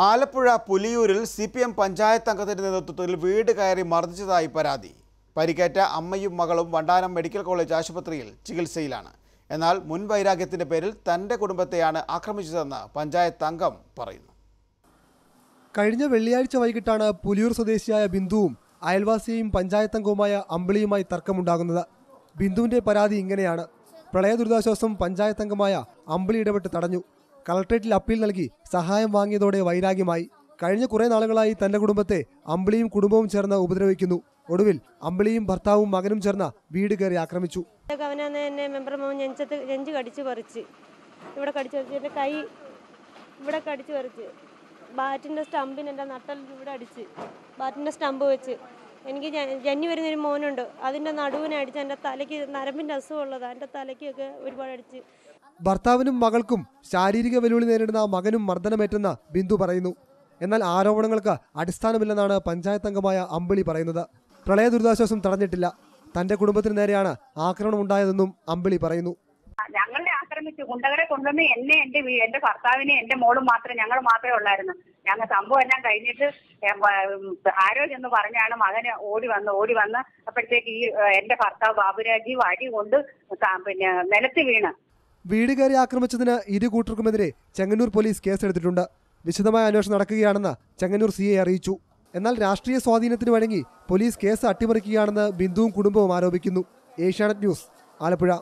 ആലപ്പുഴ പുലിയൂരിൽ C P M panchayat അംഗത്തിന്റെ നേതൃത്വത്തിൽ വീട് കയറി മർദ്ദിച്ചതായി പരാതി പരിക്കേറ്റ അമ്മയും മകളും വണ്ടാനം മെഡിക്കൽ കോളേജ് ആശുപത്രിയിൽ ചികിത്സയിലാണ് എന്നാൽ മുൻ വൈരാഗ്യത്തിന്റെ പേരിൽ തന്റെ കുടുംബത്തെയാണ് ആക്രമിച്ചതെന്ന് പഞ്ചായത്ത് അംഗം പറയുന്നു കഴിഞ്ഞ വെള്ളിയാഴ്ച വൈകിട്ടാണ് പുലിയൂർ സ്വദേശിയായ ബിന്ദുവും അയൽവാസിയും പഞ്ചായത്ത് അംഗവുമായ അമ്പിളിയുമായി തർക്കമുണ്ടാകുന്നത് ബിന്ദുവിന്റെ പരാതി ഇങ്ങനെയാണ് പ്രളയ ദുരിതാശ്വാസം പഞ്ചായത്ത് അംഗമായ അമ്പിളി ഇടപെട്ട് തടഞ്ഞു കളക്ട്രേറ്റിൽ അപ്പീൽ നൽകി സഹായം വാങ്ങിയതോടെ വൈരാഗ്യമായി കഴിഞ്ഞ കുറെ നാളുകളായി തന്റെ കുടുംബത്തെ അമ്പിളിയും കുടുംബവും ചേർന്ന് ഉപദ്രവിക്കുന്നു ഒടുവിൽ അമ്പിളിയും ഭർത്താവും മകനും ചേർന്ന് വീട് കയറി ആക്രമിച്ചു അവനെന്ന് എന്നെ മെമ്പർ മോൻ നെഞ്ചത്ത് നെഞ്ച് കടിച്ച് പറിച്ച് ഇവിടെ കടിച്ച് പറിച്ച് എൻ്റെ കൈ ഇവിടെ കടിച്ച് പറിച്ച് ബാറ്റിൻ്റെ സ്റ്റമ്പിന് എൻ്റെ നട്ടലിൽ ഇവിടെ അടിച്ച് ബാറ്റിൻ്റെ സ്റ്റമ്പ് വെച്ച് എനിക്ക് ജ- ജന്നി വരുന്നൊരു മോനുണ്ട് അതിൻ്റെ നടുവിനെ അടിച്ച് എൻ്റെ തലയ്ക്ക് നരമ്പിൻ്റെ അസുഖമുള്ളതാണ് എൻ്റെ തലയ്ക്കൊക്കെ ഒരുപാട് അടിച്ച് ഭർത്താവിനും മകൾക്കും ശാരീരിക വെല്ലുവിളി നേരിടുന്ന മകനും മർദ്ദനമേറ്റെന്ന് ബിന്ദു പറയുന്നു എന്നാൽ ആരോപണങ്ങൾക്ക് അടിസ്ഥാനമില്ലെന്നാണ് പഞ്ചായത്ത് അംഗമായ അമ്പിളി പറയുന്നത് പ്രളയ ദുരിതാശ്വാസം തടഞ്ഞിട്ടില്ല തന്റെ കുടുംബത്തിന് നേരെയാണ് ആക്രമണം ഉണ്ടായതെന്നും അമ്പിളി പറയുന്നു ഞങ്ങളെ ആക്രമിച്ചു ഗുണ്ടകളെ കൊണ്ടുവന്ന് എന്നെ എന്റെ വീ- എന്റെ ഭർത്താവിനെ എന്റെ മോളും മാത്രം ഞങ്ങൾ മാത്രമേ ഉള്ളായിരുന്നു ഞങ്ങൾ സംഭവം എല്ലാം കഴിഞ്ഞിട്ട് ഏ, വ- ഉം, ആരോഗ്യം എന്ന് പറഞ്ഞാണ് മകന് ഓടി വന്ന് ഓടി വന്ന് അപ്പോഴത്തേക്ക് ഈ ഏ, എന്റെ ഭർത്താവ് ബാബുരാജി വടി കൊണ്ട് ക- പിന്നെ നിലത്ത് വീണ് വീട് കയറി ആക്രമിച്ചതിന് ഇരു കൂട്ടർക്കുമെതിരെ ചെങ്ങന്നൂർ പോലീസ് കേസെടുത്തിട്ടുണ്ട് വിശദമായ അന്വേഷണം നടക്കുകയാണെന്ന് ചെങ്ങന്നൂർ സി അറിയിച്ചു എന്നാൽ രാഷ്ട്രീയ സ്വാധീനത്തിന് വഴങ്ങി പോലീസ് കേസ് അട്ടിമറിക്കുകയാണെന്ന് ബിന്ദുവും കുടുംബവും ആരോപിക്കുന്നു ഏഷ്യാനെറ്റ് ന്യൂസ് ആലപ്പുഴ